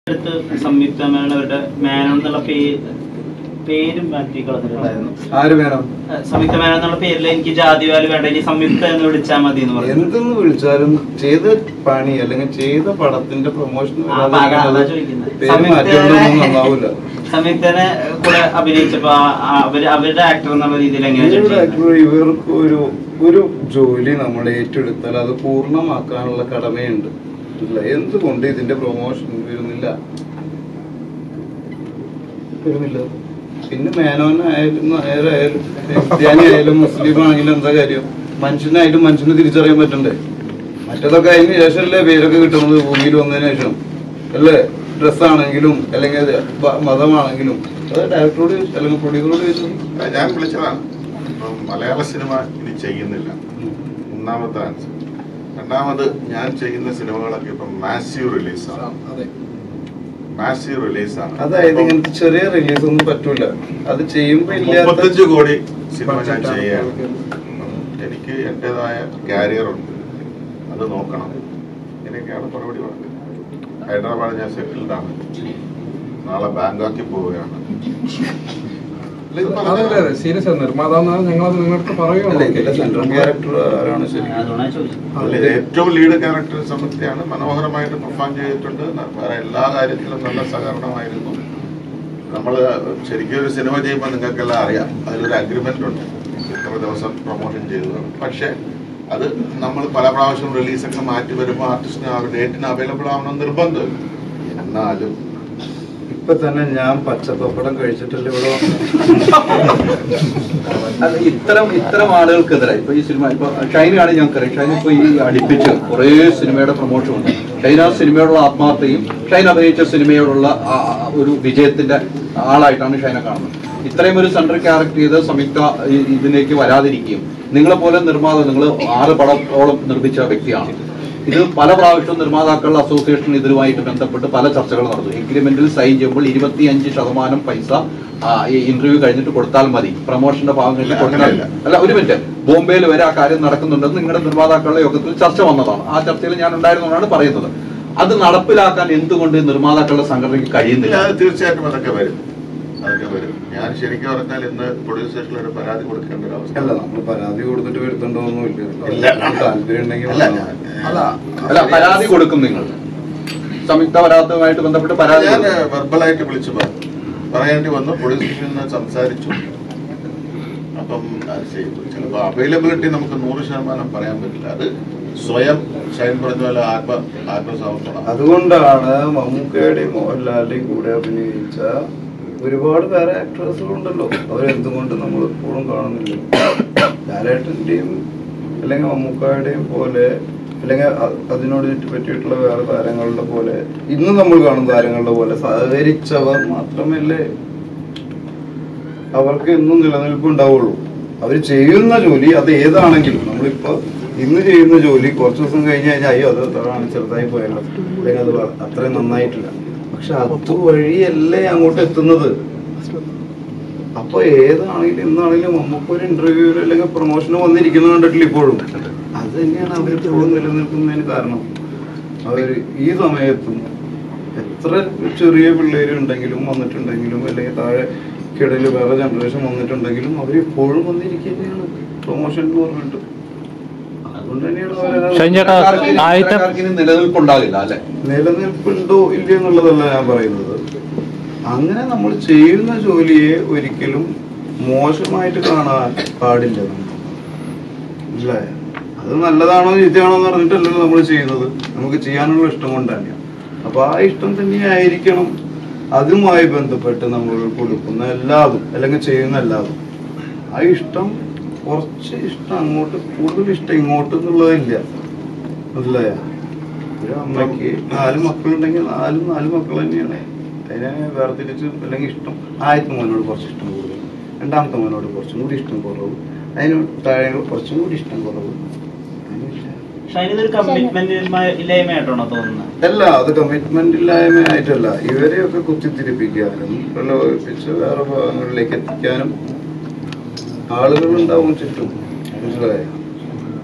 അടുത്ത് സംയുക്ത മേനോൻ അവരുടെ മേനോൻ എന്നുള്ള പേര് പേരും മാറ്റി കളഞ്ഞിട്ടുണ്ടായിരുന്നു ആര് വേണം ഏഹ് സംയുക്ത മേനോൻ എന്നുള്ള പേരിൽ എനിക്ക് ജാതി വാല് വേണ്ട ഇനി സംയുക്ത എന്ന് വിളിച്ചാൽ മതി എന്ന് പറഞ്ഞു എന്തെന്ന് വിളിച്ചാലും ചെയ്ത പണി അല്ലെങ്കിൽ ചെയ്ത പടത്തിന്റെ പ്രൊമോഷൻ ആ, അപ്പൊ അതാ- അതാ ചോദിക്കുന്നത്. പേര് സംയുക്തനെ- മാറ്റിയൊന്നും നന്നാവൂല സംയുക്തനെ കൂടെ അഭിനയിച്ചപ്പോ ആ- ആ അവര് അവരുടെ ആക്ടർ എന്നുള്ള രീതിയിൽ എങ്ങനെയാ ഇവരുടെ judge ചെയ്യുന്നത്? actually ഇവർക്ക് ഒരു ഒരു ജോലി നമ്മൾ ഏറ്റെടുത്താൽ അത് പൂർണ്ണമാക്കാനുള്ള കടമയുണ്ട് ഇല്ല എന്തുകൊണ്ട് ഇതിന്റെ പ്രൊമോഷൻ വരുന്നില്ല വരുന്നില്ല പിന്നെ മേനോനായാലും നായരായാലും ക്രിസ്ത്യാനി ആയാലും മുസ്ലിം ആണെങ്കിലും എന്താ കാര്യം മനുഷ്യനായാലും മനുഷ്യന് തിരിച്ചറിയാൻ പറ്റണ്ടേ മറ്റതൊക്കെ അതിന് ശേഷമല്ലേ പേരൊക്കെ കിട്ടുന്നത് ഭൂമിയിൽ വന്നതിന് ശേഷം അല്ലേ ഡ്രസ്സാണെങ്കിലും അല്ലെങ്കിൽ ബ- മതമാണെങ്കിലും അത് ഡയറക്ടറോട് ചോദിച്ചു അല്ലെങ്കിൽ പ്രൊഡ്യൂസറോട് ചോദിച്ചു ഞാൻ വിളിച്ചതാണ് ഇപ്പം മലയാള സിനിമ ഇനി ചെയ്യുന്നില്ല ഒന്നാമത്തെ ആൻസർ രണ്ടാമത് ഞാൻ ചെയ്യുന്ന സിനിമകളൊക്കെ ഇപ്പം മാസീവ് റിലീസാണ് മാസീവ് റിലീസാണ് അതായത് ഇങ്ങനത്തെ ചെറിയ റിലീസ് ഒന്നും പറ്റൂല അത് ചെയ്യുമ്പോ ഇല്ലാത്ത മുപ്പത്തഞ്ച് കോടി സിനിമ ഞാൻ ചെയ്യാണ് എനിക്ക് എന്റേതായ കാരിയർ ഉണ്ട് അത് നോക്കണം ഇങ്ങനെയൊക്കെയാണ് മറുപടി പറഞ്ഞത് ഹൈദരാബാദ് ഞാൻ സെറ്റിൽഡ് ആണ് നാളെ ബാങ്കോക്കിൽ പോവുകയാണ് അല്ല, ഇത് അതെ അതെ പറഞ്ഞത് അതെ സീരിയസ് നിർമ്മാതാവ് ഞങ്ങളത് നിങ്ങൾക്ക് അല്ല ഇതിന്റെ സെൻട്രൽ പറയുകയാണ് ക്യാരക്ടർ ആരാണ് ശരി അതുകൊണ്ടാണ് ചോദിച്ചത് അതിൽ ഏറ്റവും ലീഡ് ക്യാരക്ടർ സമൃദ്ധിയാണ് മനോഹരമായിട്ട് പെർഫോം ചെയ്തിട്ടുണ്ട് ന- വേറെ എല്ലാ കാര്യത്തിലും നല്ല സഹകരണമായിരുന്നു നമ്മൾ ശരിക്കും ഒരു സിനിമ ചെയ്യുമ്പോൾ നിങ്ങൾക്കെല്ലാം അറിയാം അതിലൊരു അഗ്രിമെന്റ് ഉണ്ട് ഇത്ര ദിവസം പ്രൊമോഷൻ ചെയ്തത് പക്ഷേ അത് നമ്മൾ പല പ്രാവശ്യം റിലീസൊക്കെ മാറ്റി വരുമ്പോൾ ആർട്ടിസ്റ്റിന് ആ ഡേറ്റിന് അവൈലബിൾ ആവണം നിർബന്ധം എന്നാലും ഇപ്പൊ തന്നെ ഞാൻ പച്ചപ്പപ്പടം കഴിച്ചിട്ടില്ല ഇവിടെ അത് ഇത്തരം ഇത്തരം ആളുകൾക്കെതിരെ ഇപ്പൊ ഈ സിനിമ ഇപ്പൊ ഷൈനാണ് ഞങ്ങൾക്കറിയാം ഷൈൻ ഇപ്പൊ ഈ അടുപ്പിച്ച് കുറേ സിനിമയുടെ പ്രൊമോഷൻ ഉണ്ട് ഷൈൻ ആ സിനിമയോടുള്ള ആത്മാർത്ഥയും ഷൈൻ അഭിനയിച്ച സിനിമയോടുള്ള ആ ആ ഒരു വിജയത്തിന്റെ ആളായിട്ടാണ് ഷൈനെ കാണുന്നത് ഇത്രയും ഒരു സെൻട്രൽ ക്യാരക്ടർ ചെയ്ത് സംയുക്ത ഈ- ഇതിലേക്ക് വരാതിരിക്കുകയും നിങ്ങളെ പോലെ നിർമ്മാതാവ് നിങ്ങൾ ആറ് പടത്തോളം നിർമ്മിച്ച വ്യക്തിയാണ് ഇത് പല പ്രാവശ്യവും നിർമ്മാതാക്കളുടെ അസോസിയേഷൻ ഇതുമായിട്ട് ബന്ധപ്പെട്ട് പല ചർച്ചകൾ നടന്നു എഗ്രിമെന്റിൽ സൈൻ ചെയ്യുമ്പോൾ ഇരുപത്തിയഞ്ച് ശതമാനം പൈസ ആ, ഈ ഇന്റർവ്യൂ കഴിഞ്ഞിട്ട് കൊടുത്താൽ മതി പ്രൊമോഷന്റെ ഭാഗം കഴിഞ്ഞ് കൊടുത്താൽ അങ്ങനെയല്ല. അല്ല ഒരു മിനിറ്റ് ബോംബെയിൽ വരെ ആ കാര്യം നടക്കുന്നുണ്ടെന്ന് നിങ്ങളുടെ നിർമ്മാതാക്കളുടെ യോഗത്തിൽ ചർച്ച വന്നതാണ് ആ ചർച്ചയിൽ ഞാൻ ഉണ്ടായിരുന്നതാണ് പറയുന്നത് അത് നടപ്പിലാക്കാൻ എന്തുകൊണ്ട് നിർമ്മാതാക്കളുടെ സംഘടനയ്ക്ക് ഇല്ല, കഴിയുന്നില്ല അത് തീർച്ചയായിട്ടും അതൊക്കെ വരും അതൊക്കെ വരും ഞാൻ ശരിക്കും പറഞ്ഞാൽ ഇന്ന് പോലീസ് സ്റ്റേഷനിൽ ഒരു പരാതി കൊടുക്കേണ്ട ഒരു അവസ്ഥ അല്ല നമ്മൾ പരാതി കൊടുത്തിട്ട് വരുത്തണ്ടോന്നുമില്ല ഇല്ല. താല്പര്യം ഉണ്ടെങ്കിൽ അല്ല വന്നോ. ഞാൻ- അല്ല അല്ല പരാതി കൊടുക്കും നിങ്ങൾ സംയുക്ത പരാതിയുമായിട്ട് ബന്ധപ്പെട്ട് പരാതി ഞാൻ കൊടുക്കും. വെർബലായിട്ട് വിളിച്ചു പറഞ്ഞു പറയേണ്ടി വന്നു പോലീസ് സ്റ്റേഷനിൽ നിന്ന് സംസാരിച്ചു അപ്പം അത് ചെയ്തു ചിലപ്പോൾ അവൈലബിലിറ്റി നമുക്ക് നൂറ് ശതമാനം പറയാൻ പറ്റില്ല അത് സ്വയം ഷൈൻ പറഞ്ഞ പോലെ ആത്മ ആത്മസമർപ്പണം അതുകൊണ്ടാണ് മമ്മൂക്കയുടെയും മോഹൻലാലിന്റെയും കൂടെ അഭിനയിച്ച ഒരുപാട് വേറെ ആക്ട്രസുകളുണ്ടല്ലോ അവരെന്തുകൊണ്ട് നമ്മൾ എപ്പോഴും കാണുന്നില്ല ലാലേട്ടന്റെയും അല്ലെങ്കിൽ മമ്മൂക്കായുടെയും പോലെ അല്ലെങ്കിൽ അ- അതിനോട് പറ്റിയിട്ടുള്ള വേറെ താരങ്ങളുടെ പോലെ ഇന്ന് നമ്മൾ കാണുന്ന താരങ്ങളുടെ പോലെ സഹകരിച്ചവർ മാത്രമല്ലേ അവർക്ക് എന്നും നിലനിൽപ്പ് ഉണ്ടാവുള്ളൂ അവർ ചെയ്യുന്ന ജോലി അത് ഏതാണെങ്കിലും നമ്മളിപ്പോ ഇന്ന് ചെയ്യുന്ന ജോലി കുറച്ച് ദിവസം കഴിഞ്ഞ് കഴിഞ്ഞാൽ അയ്യോ അത് അതാണ് ചെറുതായി പോയല്ലോ അല്ലെങ്കിൽ അത് വ- അത്രയും നന്നായിട്ടില്ല പക്ഷെ അതുവഴിയല്ലേ അങ്ങോട്ട് എത്തുന്നത് അപ്പൊ ഏതാണെങ്കിലും ഇന്നാണെങ്കിലും നമുക്കൊരു ഇന്റർവ്യൂ അല്ലെങ്കിൽ പ്രൊമോഷന് വന്നിരിക്കുന്നത് കണ്ടിട്ടില്ല ഇപ്പോഴും അത് തന്നെയാണ് അവർ ഇപ്പോഴും നിലനിൽക്കുന്നതിന് കാരണം അവര് ഈ സമയത്തും എത്ര ചെറിയ പിള്ളേര് ഉണ്ടെങ്കിലും വന്നിട്ടുണ്ടെങ്കിലും അല്ലെങ്കിൽ താഴെ കിടയിൽ വേറെ ജനറേഷൻ വന്നിട്ടുണ്ടെങ്കിലും അവർ ഇപ്പോഴും വന്നിരിക്കുകയാണ് പ്രൊമോഷൻ എന്ന് പറഞ്ഞിട്ട് അതുകൊണ്ട് തന്നെയാണ് അവരത് ഷൈൻ ചേട്ടാ ഇത്തരക്കാർക്ക് ആദ്യത്തെ ഇത്തരക്കാർക്ക് ഇനി നിലനിൽപ്പുണ്ടാകില്ല അല്ലെ നിലനിൽപ്പുണ്ടോ ഇല്ലയോ എന്നുള്ളതല്ല ഞാൻ പറയുന്നത് അങ്ങനെ നമ്മൾ ചെയ്യുന്ന ജോലിയെ ഒരിക്കലും മോശമായിട്ട് കാണാൻ പാടില്ല നമ്മൾ ഇല്ലേ അത് നല്ലതാണോ ചീത്തയാണോ എന്ന് പറഞ്ഞിട്ടല്ലല്ലോ നമ്മൾ ചെയ്യുന്നത് നമുക്ക് ചെയ്യാനുള്ള ഇഷ്ടം കൊണ്ട് തന്നെയാണ് അപ്പൊ ആ ഇഷ്ടം തന്നെയായിരിക്കണം അതുമായി ബന്ധപ്പെട്ട് നമ്മൾ കൊടുക്കുന്ന എല്ലാതും അല്ലെങ്കിൽ ചെയ്യുന്ന എല്ലാതും ആ ഇഷ്ടം കുറച്ച് ഇഷ്ടം അങ്ങോട്ട് കൂടുതൽ ഇഷ്ടം ഇങ്ങോട്ട് എന്നുള്ളതില്ല മനസ്സിലായ ഒരു അമ്മയ്ക്ക് നാല് മക്കളുണ്ടെങ്കിൽ നാലും നാല് മക്കൾ തന്നെയാണ് അതിനെ വേർതിരിച്ച് അല്ലെങ്കിൽ ഇഷ്ടം ആദ്യത്തെ മോനോട് കുറച്ച് ഇഷ്ടം കൂടുതൽ രണ്ടാമത്തെ മോനോട് കുറച്ചും കൂടി ഇഷ്ടം കുറവ് അതിന് താഴെ കുറച്ചും കൂടി ഇഷ്ടം കുറവ് അങ്ങനെയില്ല. ഷൈൻ ഇതൊരു കമ്മിറ്റ്മെന്റ് ഇല്ലായ്മയായിട്ടാണോ തോന്നുന്നത് അല്ല അത് കമ്മിറ്റ്മെന്റ് ഇല്ലായ്മയായിട്ടല്ല ഇവരെയൊക്കെ കുത്തിത്തിരിപ്പിക്കാനും പ്രലോഭിപ്പിച്ച് വേറെ ഭാഗങ്ങളിലേക്ക് എത്തിക്കാനും ആളുകൾ ഉണ്ടാവും ചുറ്റും മനസ്സിലായോ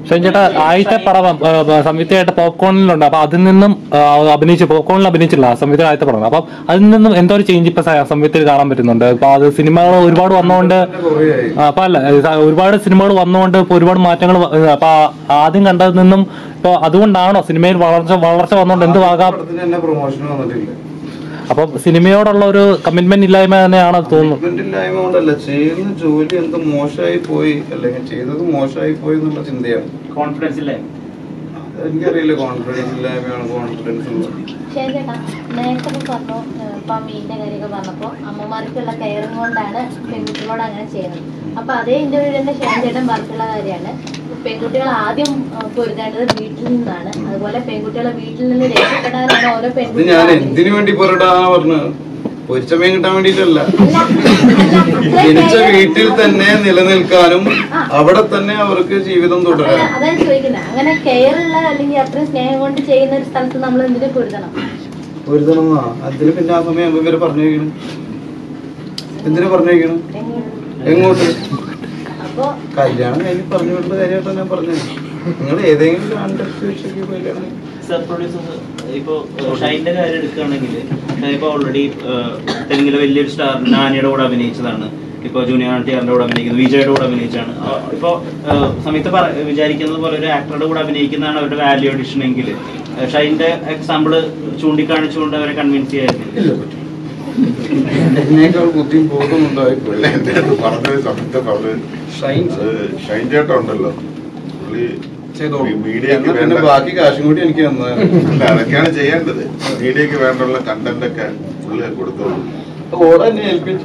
ഷൈൻ ചേട്ടാ ആദ്യത്തെ പടം ആ, ആ, സംയുക്തയായിട്ട് പോപ്കോണിലുണ്ട് അപ്പൊ അതിൽ നിന്നും ആ, അഭിനയിച്ച് പോപ്കോണിൽ അഭിനയിച്ചില്ല സംയുക്ത ആദ്യത്തെ പടം അപ്പം അതിൽ നിന്നും എന്തോ ഒരു ചേഞ്ച് ഇപ്പൊ സ- സംയുക്തയിൽ കാണാൻ പറ്റുന്നുണ്ട് അപ്പൊ അത് സിനിമകൾ ഒരുപാട് വന്നുകൊണ്ട് കുറേയായി ആ, അപ്പൊ അല്ല ഇത് ഒരുപാട് സിനിമകൾ വന്നുകൊണ്ട് ഇപ്പൊ ഒരുപാട് മാറ്റങ്ങൾ അപ്പൊ ആദ്യം കണ്ടതിൽ നിന്നും ഇപ്പൊ അതുകൊണ്ടാണോ സിനിമയിൽ വളർച്ച വളർച്ച വന്നുകൊണ്ട് എന്ത് ആകാം പടത്തിന് തന്നെ പ്രൊമോഷൻ വന്നിട്ടില്ല അപ്പൊ സിനിമയോടുള്ള ഒരു കമ്മിറ്റ്മെന്റ് ഇല്ലായ്മ തന്നെയാണോ തോന്നുന്നു Commitment ഇല്ലായ്മ കൊണ്ടല്ല ചെയ്യുന്ന ജോലി എന്ത് മോശമായി പോയി അല്ലെങ്കിൽ ചെയ്തത് മോശമായി പോയി എന്നുള്ള ചിന്തയാണ് കോൺഫിഡൻസ് ഇല്ലേ അത് എനിക്കറിയില്ല കോൺഫിഡൻസ് ഇല്ലായ്മയാണ് കോൺഫിഡൻസ് ഉള്ളത് ശരി ചേട്ടാ നേരത്തെ ഇപ്പൊ പറഞ്ഞു ഏഹ് ഇപ്പൊ മീനിന്റെ കാര്യമൊക്കെ പറഞ്ഞപ്പോ അമ്മമാർക്കുള്ള കെയറിങ് കൊണ്ടാണ് പെൺകുട്ടികളോട് അങ്ങനെ ചെയ്യുന്നത് അപ്പൊ അതേ ഇന്റർവ്യൂ തന്നെ ഷെയർ ചേട്ടൻ പറഞ്ഞിട്ടുള്ള കാര്യമാണ് പെൺകുട്ടികൾ ആദ്യം ഏഹ് പൊരുതേണ്ടത് വീട്ടിൽ നിന്നാണ് അതുപോലെ പെൺകുട്ടികളെ വീട്ടിൽ നിന്ന് രക്ഷപ്പെടാനാണ് ഓരോ അത് ഞാൻ പെൺകുട്ടികളും എന്തിനു വേണ്ടി പൊരടാന്നാ പറഞ്ഞത് പൊരിച്ചമയം കിട്ടാൻ വേണ്ടിയിട്ടല്ല അല്ല, അല്ല, അത്രയും ജനിച്ച ധൈര്യം- വീട്ടിൽ തന്നെ നിലനിൽക്കാനും ആ. അവിടെ തന്നെ അവർക്ക് ജീവിതം അപ്പൊ തുടരാനും അതാണ് ചോദിക്കുന്നത് അങ്ങനെ കെയർ ഉള്ള അല്ലെങ്കിൽ അത്രയും സ്നേഹം കൊണ്ട് ചെയ്യുന്ന ഒരു സ്ഥലത്ത് നമ്മൾ എന്തിനു പൊരുതണം പൊരുതണമെന്നാ അതിന് പിന്നെ ആ സമയം ആകുമ്പോ ഇവര് പറഞ്ഞേക്കണം എന്തിനു പറഞ്ഞേക്കണം എങ്ങോട്ട് അപ്പൊ കല്യാണം കഴിഞ്ഞ് പറഞ്ഞു വിടുന്ന കാര്യമായിട്ടാണ് ഞാൻ പറഞ്ഞത് നിങ്ങൾ ഏതെങ്കിലും കാണ്ടക്ട് വെച്ചൊക്കെ കല്യാണം സബ് പ്രൊഡ്യൂസേഴ്സ് ഇപ്പോ ഷൈൻ്റെ കാര്യം എടുക്കുകയാണെങ്കിൽ ഷൈൻ ഇപ്പോൾ ഓൾറെഡി തെലുങ്കിലെ വലിയൊരു സ്റ്റാർ നാനിയുടെ കൂടെ അഭിനയിച്ചതാണ് ഇപ്പോൾ ജൂനിയർ ആൻറ്റിയാറിന്റെ കൂടെ അഭിനയിക്കുന്നത് വിജയുടെ കൂടെ അഭിനയിച്ചാണ് ഇപ്പോൾ സമയത്ത് പറ വിചാരിക്കുന്നത് പോലെ ഒരു ആക്ടറുടെ കൂടെ അഭിനയിക്കുന്നതാണ് അവരുടെ വാല്യൂ അഡിഷൻ എങ്കിൽ ഷൈൻ്റെ എക്സാമ്പിൾ ചൂണ്ടിക്കാണിച്ചുകൊണ്ട് അവരെ കൺവിൻസ് ചെയ്യായിരുന്നു എന്നേക്കാൾ ബുദ്ധിയും ബോധം ഉണ്ടായിപ്പോയി പുള്ളി എന്റെ അടുത്ത് പറഞ്ഞത് സമയത്ത് പറഞ്ഞത് ഷൈൻ അത് ഷൈൻ ചേട്ടൻ ഉണ്ടല്ലോ പുള്ളി ചെയ്തോളൂ ഈ മീഡിയക്ക് ഞങ്ങൾ വേണ്ട പിന്നെ ബാക്കി കാശും കൂടി എനിക്ക് തന്നതാണ് അല്ല, അതൊക്കെയാണ് ചെയ്യേണ്ടത് മീഡിയക്ക് വേണ്ടുള്ള കണ്ടന്റ് ഒക്കെ പുള്ളി കൊടുത്തോളൂ ഓടെ എന്നെ ഏൽപ്പിച്ചു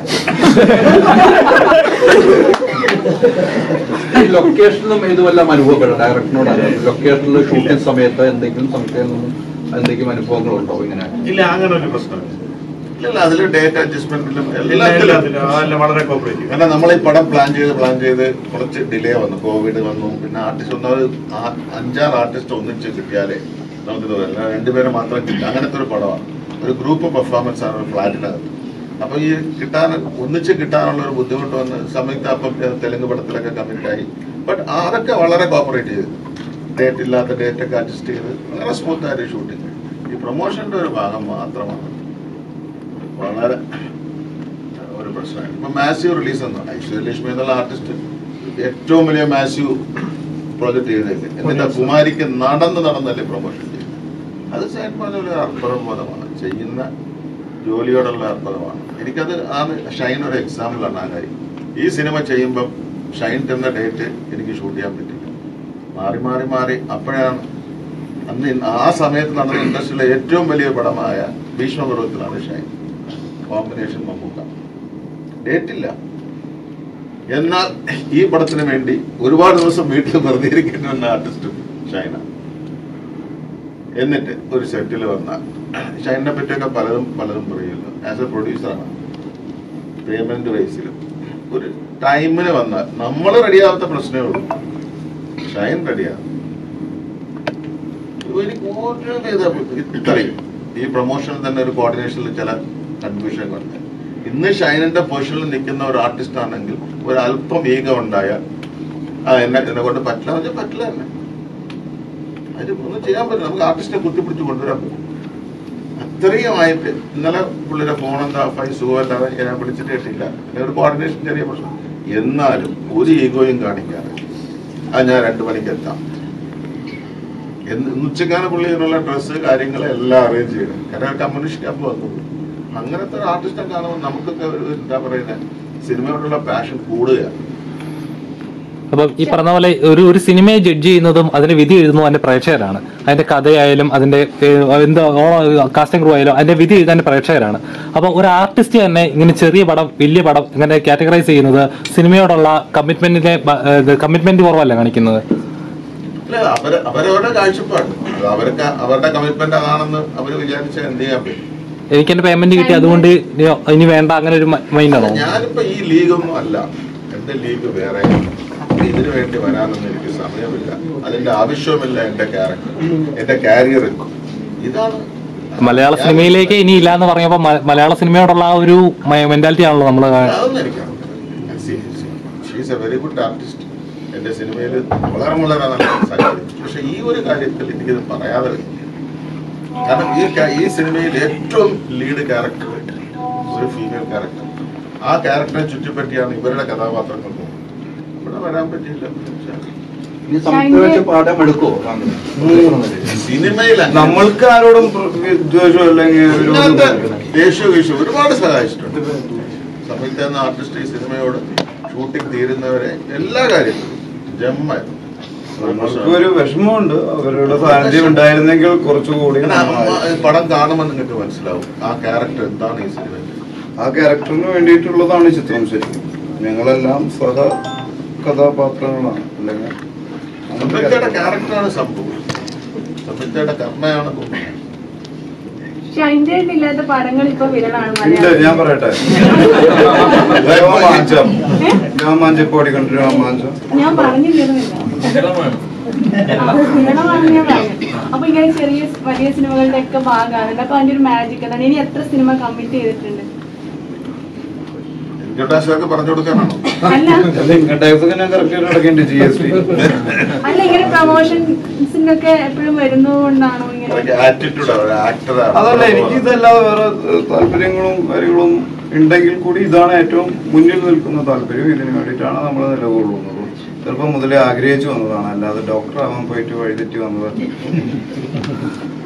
ഈ ലൊക്കേഷനിലും ഇത് വല്ലതും അനുഭവപ്പെടും ഡയറക്ടറിനോട് ലൊക്കേഷനിൽ ഷൂട്ടിംഗ് സമയത്ത് എന്തെങ്കിലും സംശയം നിന്നും എന്തെങ്കിലും അനുഭവങ്ങളുണ്ടോ ഇങ്ങനെ ഇല്ല അങ്ങനെ ഒരു പ്രശ്നമില്ല ഇല്ല അതിൽ ഡേറ്റ് അഡ്ജസ്റ്റ്മെന്റിലും എല്ലാത്തിലും വളരെ കോപ്പറേറ്റീവ് കാരണം നമ്മൾ ഈ പടം പ്ലാൻ ചെയ്ത് പ്ലാൻ ചെയ്ത് കുറച്ച് ഡിലേ വന്നു കോവിഡ് വന്നു പിന്നെ ആർട്ടിസ്റ്റ് ഒന്നാമത് ആ- അഞ്ചാറ് ആർട്ടിസ്റ്റ് ഒന്നിച്ച് കിട്ടിയാലേ നമുക്ക് ഇത് വരില്ല. രണ്ടുപേരെ മാത്രം കിട്ടും അങ്ങനത്തെ ഒരു പടമാണ് ഒരു ഗ്രൂപ്പ് പെർഫോമൻസ് ആണ് ഒരു ഫ്ലാറ്റിനകത്ത് അപ്പൊ ഈ കിട്ടാൻ ഒന്നിച്ച് കിട്ടാനുള്ള ഒരു ബുദ്ധിമുട്ട് വന്ന് സംയുക്ത അപ്പം തെലുങ്ക് പടത്തിലൊക്കെ കമ്മിറ്റ് ആയി ബട്ട് അതൊക്കെ വളരെ കോപ്പറേറ്റ് ചെയ്തു ഡേറ്റ് ഇല്ലാത്ത ഡേറ്റ് ഒക്കെ അഡ്ജസ്റ്റ് ചെയ്ത് വളരെ സ്മൂത്ത് ആയിട്ട് ഷൂട്ടിങ് ഈ പ്രൊമോഷന്റെ ഒരു ഭാഗം മാത്രമാണ് വളരെ ഒരു പ്രശ്നമാണ് ഇപ്പൊ മാസീവ് റിലീസ് ഒന്നും ഐശ്വര്യലക്ഷ്മി എന്നുള്ള ആർട്ടിസ്റ്റ് ഏറ്റവും വലിയ മാസീവ് പ്രോജക്ട് ചെയ്തല്ലേ എന്നിട്ട് കുമാരിക്ക് നടന്ന് നടന്നല്ലേ പ്രൊമോഷൻ ചെയ്തത് അത് സൈൻ പറഞ്ഞ ഒരു അർപ്പണബോധമാണ് ചെയ്യുന്ന ജോലിയോടുള്ള അർപ്പണമാണ് എനിക്കത് ആണ് ഷൈൻ ഒരു എക്സാമ്പിൾ ആണ് ആ കാര്യം ഈ സിനിമ ചെയ്യുമ്പം ഷൈൻ തന്ന ഡേറ്റ് എനിക്ക് ഷൂട്ട് ചെയ്യാൻ പറ്റില്ല മാറി മാറി മാറി അപ്പോഴാണ് അന്ന് ഇന്ന് ആ സമയത്ത് നടന്ന ഇൻഡസ്ട്രിയിലെ ഏറ്റവും വലിയ പടമായ ഭീഷ്മപർവത്തിലാണ് ഷൈൻ കോമ്പിനേഷൻ മമ്മൂക്ക ഡേറ്റ് ഇല്ല എന്നാൽ ഈ പടത്തിന് വേണ്ടി ഒരുപാട് ദിവസം വീട്ടിൽ വെറുതെ ഇരിക്കുന്ന ആർട്ടിസ്റ്റ് ഷൈന എന്നിട്ട് ഒരു സെറ്റിൽ വന്ന ഷൈനെ പറ്റിയൊക്കെ പലതും പലതും പറയുന്നു ആസ് എ പ്രൊഡ്യൂസറാണ് പേയ്മെന്റ് വൈസിലും ഒരു ടൈമിന് വന്നാൽ നമ്മൾ റെഡിയാവാത്ത പ്രശ്നമേ ഉള്ളൂ ഷൈൻ റെഡിയാണ് എനിക്ക് ഒരു വിധ- ഇത്രയും ഈ പ്രൊമോഷനിൽ തന്നെ ഒരു കോർഡിനേഷനിൽ ചില കൺഫ്യൂഷൻ വന്നത് ഇന്ന് ഷൈനിന്റെ പൊസിഷനിൽ നിൽക്കുന്ന ഒരു ആർട്ടിസ്റ്റ് ആണെങ്കിൽ ഒരു അല്പം ഈഗം ഉണ്ടായാൽ ആ എന്നെ എന്നെ കൊണ്ട് പറ്റില്ല എന്ന് വെച്ചാൽ പറ്റില്ല തന്നെ അതിന് ഒന്നും ചെയ്യാൻ പറ്റില്ല നമുക്ക് ആർട്ടിസ്റ്റിനെ കുത്തിപ്പിടിച്ച് കൊണ്ടുവരാൻ പറ്റും അത്രയുമായിട്ട് ഇന്നലെ പുള്ളിയുടെ ഫോൺ എന്താ ഫൈ സുഖമല്ലാതെ ഞാൻ വിളിച്ചിട്ട് കിട്ടില്ല പിന്നെ ഒരു കോർഡിനേഷൻ ചെറിയ പ്രശ്നം എന്നാലും ഒരു ഈഗോയും കാണിക്കാതെ അത് ഞാൻ രണ്ടു മണിക്ക് എത്താം എന്ന് ഉച്ചക്കാണ് പുള്ളി ഇതിനുള്ള ഡ്രസ്സ് കാര്യങ്ങൾ എല്ലാം അറേഞ്ച് ചെയ്യണം കാരണം കമ്മ്യൂണിസ്റ്റ് ക്യാമ്പ് വന്നത് അങ്ങനത്തെ ഒരു ആർട്ടിസ്റ്റിനെ കാണുമ്പോൾ നമുക്കൊക്കെ ഒരു എന്താ പറയുന്നത് സിനിമയോടുള്ള പാഷൻ കൂടുകയാണ് അപ്പൊ ഈ പറഞ്ഞ പോലെ ഒരു ഒരു സിനിമയെ ജഡ്ജ് ചെയ്യുന്നതും അതിന്റെ വിധി എഴുതുന്നതും അതിന്റെ പ്രേക്ഷകരാണ് അതിന്റെ കഥയായാലും അതിന്റെ ഏഹ്, എന്ത് കാസ്റ്റിംഗ് ക്രൂ ആയാലും അതിന്റെ വിധി എഴുതാൻ പ്രേക്ഷകരാണ് അപ്പൊ ഒരു ആർട്ടിസ്റ്റ് തന്നെ ഇങ്ങനെ ചെറിയ പടം വലിയ പടം ഇങ്ങനെ കാറ്റഗറൈസ് ചെയ്യുന്നത് സിനിമയോടുള്ള കമ്മിറ്റ്മെന്റിന്റെ കമ്മിറ്റ്മെന്റ് കുറവല്ല കാണിക്കുന്നത് അല്ല അവര് അവരവരുടെ കാഴ്ചപ്പാട് അത് അവർക്ക് അവരുടെ കമ്മിറ്റ്മെന്റ് അതാണെന്ന് അവർ വിചാരിച്ചാൽ എന്ത് ചെയ്യാൻ പറ്റും എനിക്ക് എന്റെ പേയ്മെന്റ് കിട്ടി അതുകൊണ്ട് ഇനി- ഇനി വേണ്ട അങ്ങനെ ഒരു മൈൻഡാണോ ഞാനിപ്പോ ഈ ലീഗൊന്നും അല്ല എന്റെ ലീഗ് വേറെ ഇതിനു വേണ്ടി വരാനൊന്നും എനിക്ക് സമയമില്ല അതിന്റെ ആവശ്യവുമില്ല എന്റെ ക്യാരക്ടർ എന്റെ കാരിയർ ഇതാണ് മലയാള സിനിമയിലേക്ക് ഇനി ഇല്ല എന്ന് പറഞ്ഞപ്പോ മ- മലയാള സിനിമയോടുള്ള ആ ഒരു മെന്റാലിറ്റി ആണല്ലോ നമ്മള് അതൊന്നും എനിക്ക് she's a very good artist എന്റെ സിനിമയിൽ വളരെ വളരെ നല്ല സഹകരിച്ചു പക്ഷെ ഈ ഒരു കാര്യത്തിൽ എനിക്കിത് പറയാതെ വയ്യ. കാരണം ഈ ക- ഈ സിനിമയിൽ ഏറ്റവും ലീഡ് ക്യാരക്ടർ ഒരു ഫീമെയിൽ ക്യാരക്ടർ ആ ക്യാരക്ടറെ ചുറ്റിപ്പറ്റിയാണ് ഇവരുടെ കഥാപാത്രങ്ങൾ പോകുന്നത് ഇവിടെ വരാൻ പറ്റിയില്ല ഈ സമയത്ത് വെച്ച് പാഠം എടുക്കുമോ സിനിമയിൽ നമ്മൾക്ക് ആരോടും വിദ്വേഷം അല്ലെങ്കിൽ ഇങ്ങനത്തെ വിരോധം ദേഷ്യ വീഴ്ച ഒരുപാട് സഹായിച്ചിട്ടുണ്ട് സംയുക്ത എന്ന ആർട്ടിസ്റ്റ് ഈ സിനിമയോട് ഷൂട്ടിംഗ് തീരുന്നവരെ എല്ലാ കാര്യത്തിലും ജമ്മായിരുന്നു നമ്മൾക്ക് ഒരു വിഷമമുണ്ട് അവരുടെ സാന്നിധ്യം ഉണ്ടായിരുന്നെങ്കിൽ കുറച്ചുകൂടി ഇങ്ങനെ അമ്മ നന്നായി. ഈ പടം കാണുമ്പോൾ നിങ്ങൾക്ക് മനസ്സിലാവും ആ ക്യാരക്ടർ എന്താണ് ഈ സിനിമയിൽ ആ ക്യാരക്ടറിന് വേണ്ടിയിട്ടുള്ളതാണ് ഈ ചിത്രം ശരിക്കും ഞങ്ങളെല്ലാം സഹ കഥാപാത്രങ്ങളാണ് അല്ലെങ്കിൽ സംയുക്തയുടെ ക്യാരക്ടറാണ് സംഭവം സംയുക്തയുടെ കർമ്മയാണ് ഷൈൻ്റെ ഇല്ലാത്ത പടങ്ങൾ ഇപ്പൊ വിരളാണ് ഇല്ല മലയാളം ഞാൻ പറയട്ടെ രോമാഞ്ചം രോമാഞ്ചം ഇപ്പൊ ഓടിക്കൊണ്ട് രോമാഞ്ചം ഞാൻ പറഞ്ഞു തീർന്നില്ല ആ, വിരളമാണെന്ന് ഞാൻ പറഞ്ഞു അപ്പൊ ഇങ്ങനെ ചെറിയ വലിയ സിനിമകളുടെ ഒക്കെ ഭാഗമാണ് അപ്പൊ അതിന്റെ ഒരു മാജിക് അതാണ് ഇനി എത്ര സിനിമ കമ്മിറ്റ് ചെയ്തിട്ടുണ്ട് ഇൻകട്ടാശൊക്കെ പറഞ്ഞു കൊടുക്കാനാണോ അല്ല അല്ല ഇൻകം ടാക്സ് ഒക്കെ ഞാൻ കറക്റ്റ് അടക്കേണ്ട ജി എസ് ടി അല്ല ഇങ്ങനെ പ്രൊമോഷൻസിനൊക്കെ എപ്പോഴും വരുന്നതുകൊണ്ടാണോ ഇങ്ങനെ ആറ്റിറ്റ്യൂഡ് ഒരു ആക്ടറാണ് അതല്ല എനിക്ക് ഇതല്ലാതെ വേറെ ഏഹ്, താല്പര്യങ്ങളും കാര്യങ്ങളും ഉണ്ടെങ്കിൽ കൂടി ഇതാണ് ഏറ്റവും മുന്നിൽ നിൽക്കുന്ന താല്പര്യം ഇതിനു വേണ്ടിയിട്ടാണ് നമ്മൾ നിലകൊള്ളുന്നത് ചെറുപ്പം മുതലേ ആഗ്രഹിച്ചു വന്നതാണ് അല്ലാതെ ഡോക്ടർ ആവാൻ പോയിട്ട് വഴിതെറ്റി വന്നതല്ല